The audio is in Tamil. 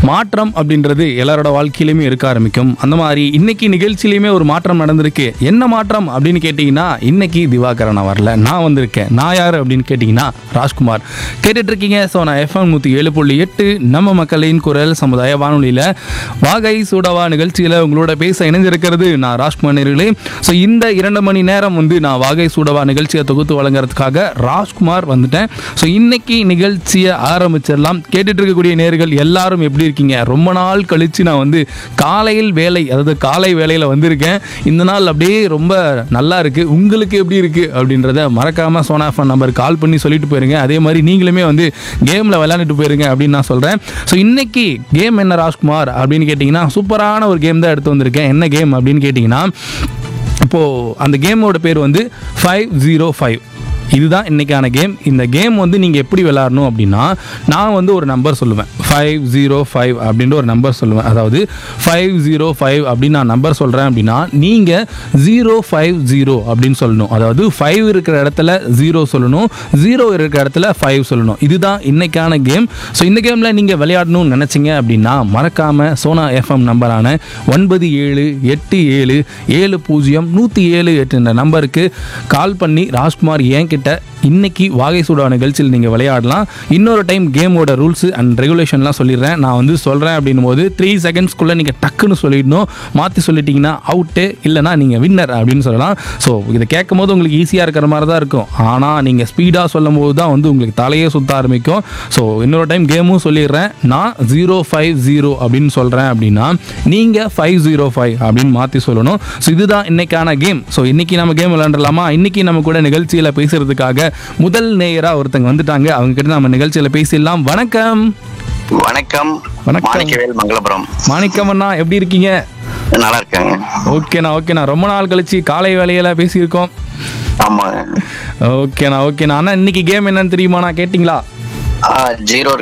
மாற்றம் அப்படின்றது எல்லாரோட வாழ்க்கையிலுமே இருக்க ஆரம்பிக்கும் அந்த மாதிரி இன்னைக்கு நிகழ்ச்சியிலையுமே ஒரு மாற்றம் நடந்திருக்கு என்ன மாற்றம் அப்படின்னு கேட்டிங்கன்னா இன்னைக்கு திவாகரன் நான் வரல நான் வந்திருக்கேன் நான் யார் அப்படின்னு கேட்டிங்கன்னா ராஜ்குமார் கேட்டுட்டு இருக்கீங்க ஸோ நான் எஃப்எம் நூற்றி ஏழு புள்ளி எட்டு நம்ம மக்களின் குரல் சமுதாய வானொலியில் வாகை சூடவா நிகழ்ச்சியில் உங்களோட பேச இணைஞ்சிருக்கிறது நான் ராஜ்குமார் நேர்களே ஸோ இந்த இரண்டு மணி நேரம் வந்து நான் வாகை சூடவா நிகழ்ச்சியை தொகுத்து வழங்குறதுக்காக ராஜ்குமார் வந்துட்டேன் ஸோ இன்னைக்கு நிகழ்ச்சியை ஆரம்பிச்சிடலாம் கேட்டுட்டு இருக்கக்கூடிய நேர்கள் எல்லாரும் எப்படி இருக்கீங்க ரொம்ப நாள் கழிச்சு நான் வந்து காலையில் வேலை அதாவது காலை வேலையில் வந்திருக்கேன் இந்த நாள் அப்படியே ரொம்ப நல்லா இருக்கு உங்களுக்கு எப்படி இருக்கு அப்படின்றத மறக்காம சோனா ஃபன் நம்பருக்கு கால் பண்ணி சொல்லிட்டு போயிருங்க அதே மாதிரி நீங்களுமே வந்து கேமில் விளையாண்டுட்டு போயிருங்க அப்படின்னு நான் சொல்கிறேன் ஸோ இன்னைக்கு கேம் என்ன ராஜ்குமார் அப்படின்னு கேட்டிங்கன்னா சூப்பரான ஒரு கேம் தான் எடுத்து வந்திருக்கேன் என்ன கேம் அப்படின்னு கேட்டிங்கன்னா இப்போது அந்த கேமோட பேர் வந்து ஃபைவ் ஜீரோ ஃபைவ் இதுதான் இன்றைக்கான கேம் இந்த கேம் வந்து நீங்கள் எப்படி விளாடணும் அப்படின்னா நான் வந்து ஒரு நம்பர் சொல்லுவேன் ஃபைவ் ஜீரோ ஃபைவ் அப்படின்ற ஒரு நம்பர் சொல்லுவேன் அதாவது ஃபைவ் ஜீரோ ஃபைவ் அப்படின்னு நான் நம்பர் சொல்கிறேன் அப்படின்னா நீங்கள் ஜீரோ ஃபைவ் ஜீரோ அப்படின்னு சொல்லணும் அதாவது ஃபைவ் இருக்கிற இடத்துல ஜீரோ சொல்லணும் ஜீரோ இருக்கிற இடத்துல ஃபைவ் சொல்லணும் இதுதான் இன்னைக்கான கேம் ஸோ இந்த கேமில் நீங்கள் விளையாடணும்னு நினச்சிங்க அப்படின்னா மறக்காமல் சோனா எஃப்எம் நம்பரான ஒன்பது ஏழு எட்டு ஏழு ஏழு பூஜ்ஜியம் நூற்றி ஏழு எட்டு என்ற நம்பருக்கு கால் பண்ணி ராஜ்குமார் என் கிட்ட இன்னைக்கு வாகை சூடா நிகழ்ச்சியில் நீங்கள் விளையாடலாம் இன்னொரு டைம் கேமோட ரூல்ஸ் அண்ட் ரெகுலேஷன்லாம் சொல்லிடுறேன் நான் வந்து சொல்கிறேன் அப்படின்னும் போது த்ரீ செகண்ட்ஸ்க்குள்ளே நீங்கள் டக்குன்னு சொல்லிடணும் மாற்றி சொல்லிட்டீங்கன்னா அவுட்டு இல்லைனா நீங்கள் வின்னர் அப்படின்னு சொல்லலாம் ஸோ இதை கேட்கும் போது உங்களுக்கு ஈஸியாக இருக்கிற மாதிரி தான் இருக்கும் ஆனால் நீங்கள் ஸ்பீடாக சொல்லும் போது தான் வந்து உங்களுக்கு தலையே சுத்த ஆரம்பிக்கும் ஸோ இன்னொரு டைம் கேமும் சொல்லிடுறேன் நான் ஜீரோ ஃபைவ் ஜீரோ அப்படின்னு சொல்கிறேன் அப்படின்னா நீங்கள் ஃபைவ் ஜீரோ ஃபைவ் அப்படின்னு மாற்றி சொல்லணும் ஸோ இதுதான் இன்னைக்கான கேம் ஸோ இன்னைக்கு நம்ம கேம் விளையாண்டலாமா இன்னைக்கு நம்ம கூட நிகழ்ச்சியில் பேசுறதுக்காக முதல் நேயராக ஒருத்தங்க வந்துட்டாங்க அவங்க கிட்ட நம்ம நிகழ்ச்சியில் பேசிடலாம் வணக்கம் வணக்கம் வணக்கம். மாணிக்கவேல் மங்களபுரம் மாணிக்கம் அண்ணா எப்படி இருக்கீங்க நல்லா இருக்காங்க ஓகேண்ணா ஓகேண்ணா ரொம்ப நாள் கழிச்சு காலை வேலையில பேசியிருக்கோம் ஆமாங்க ஓகேண்ணா ஓகேண்ணா அண்ணா இன்னைக்கு கேம் என்னன்னு தெரியுமாண்ணா கேட்டிங்களா ஜீரோ